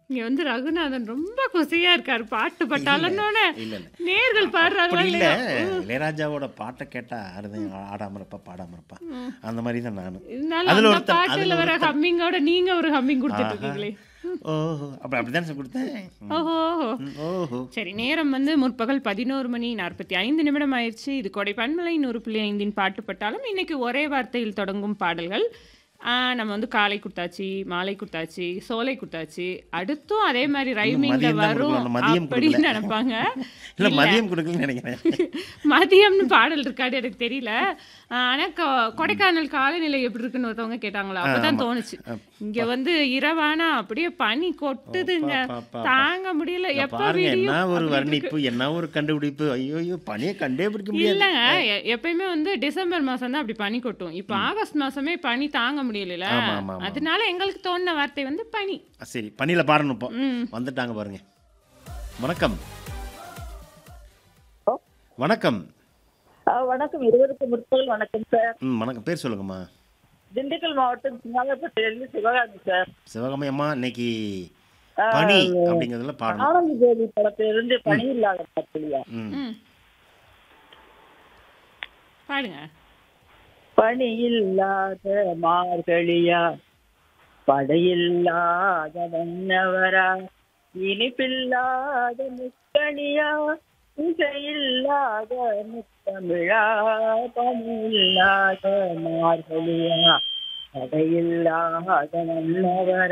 இங்க வந்து ரகுநாதன் ரொம்ப குசையா இருக்காரு பாட்டு பட்டாளன்னோட இல்ல இல்ல நேர்கள் பாடுறாங்களா அப்படி இல்ல இல்லையா இளையராஜாவோட பாட்டை கேட்டா அருதான் ஆடாம இருப்பா பாடாம இருப்பா அந்த மாதிரி தான் நானு இருந்தாலும் அதுல அந்த ஒருத்தன், பாட்டுல அதுல வர ஹம்மிங்கோட நீங்க ஒரு ஹம்மிங் கொடுத்துட்டு இருக்கீங்களே ஓஹோ அப்படி அப்படிதான் சார் கொடுத்தேன் ம். ஓஹோ ஓஹோ. ம், ஓஹோ சரி நேரம் வந்து முற்பகல் பதினோரு மணி நாற்பத்தி ஐந்து நிமிடம் ஆயிடுச்சு இது கொடை பன்மலை நூறு புள்ளி ஐந்தின் பாட்டு பட்டாலும் இன்னைக்கு ஒரே வார்த்தையில் தொடங்கும் பாடல்கள் ஆ, நம்ம வந்து காலை குத்தாச்சு மாலை குத்தாச்சு சோலை குத்தாச்சு அடுத்தும் அதே மாதிரி ரைமிங்ல மதியம் தான் வரும் கொடுக்கணும், மதியம் அப்படின்னு கொடுக்கல. நினைப்பாங்க இல்ல மதியம் கொடுக்கலன்னு நினைக்கிறேன் மதியம்னு பாடல் இருக்காது எனக்கு தெரியல ஆ, ஆனா கொ- கொடைக்கானல் காலநிலை எப்படி இருக்குன்னு ஒருத்தவங்க கேட்டாங்களா அப்பதான் தோணுச்சு இங்க வந்து இரவானா அப்படியே பனி கொட்டுதுங்க பா, பா, பா. தாங்க முடியல இங்க எப்ப பாருங்க என்ன விடியும் ஒரு அப்படி வர்ணிப்பு என்ன ஒரு கண்டுபிடிப்பு ஐயோ ஐயோ பனியை கண்டே பிடிக்க முடியாது இல்லங்க எ- எப்பயுமே வந்து டிசம்பர் மாசம் தான் அப்படி பனி கொட்டும் இப்போ ஆகஸ்ட் மாசமே பனி தாங்க முடியல ஆமா, ஆமா, ஆமா. அதனால எங்களுக்கு தோணுன வார்த்தை வந்து பனி ஆ, சரி பனியில பாடணும் இப்போ ம். வந்துட்டாங்க பாருங்க வணக்கம் ஹலோ. வணக்கம் ஆ, வணக்கம் இருவருக்கு முற்பகல் வணக்கம் சார் ம் வணக்கம் பேர் சொல்லுங்கம்மா திண்டுக்கல் மாவட்டம் சிங்காலப்பட்டியிலிருந்து சிவகாமி சார் சிவகாமி அம்மா இன்னைக்கு ஆ, பனி அப்படிங்கிறதுல பாடணும் ஆனந்த் தேவி படத்திலிருந்து பணி இல்லாத பாட்டுலையா ம் ம் பாடுங்க பணி இல்லாத மார்கழியா படையில்லாத மன்னவரா இனிப்பில்லாத முக்கணியா இசையில்லாத முத்தமிழா பணி இல்லாத மார்கழியா படையில்லாத மன்னவரா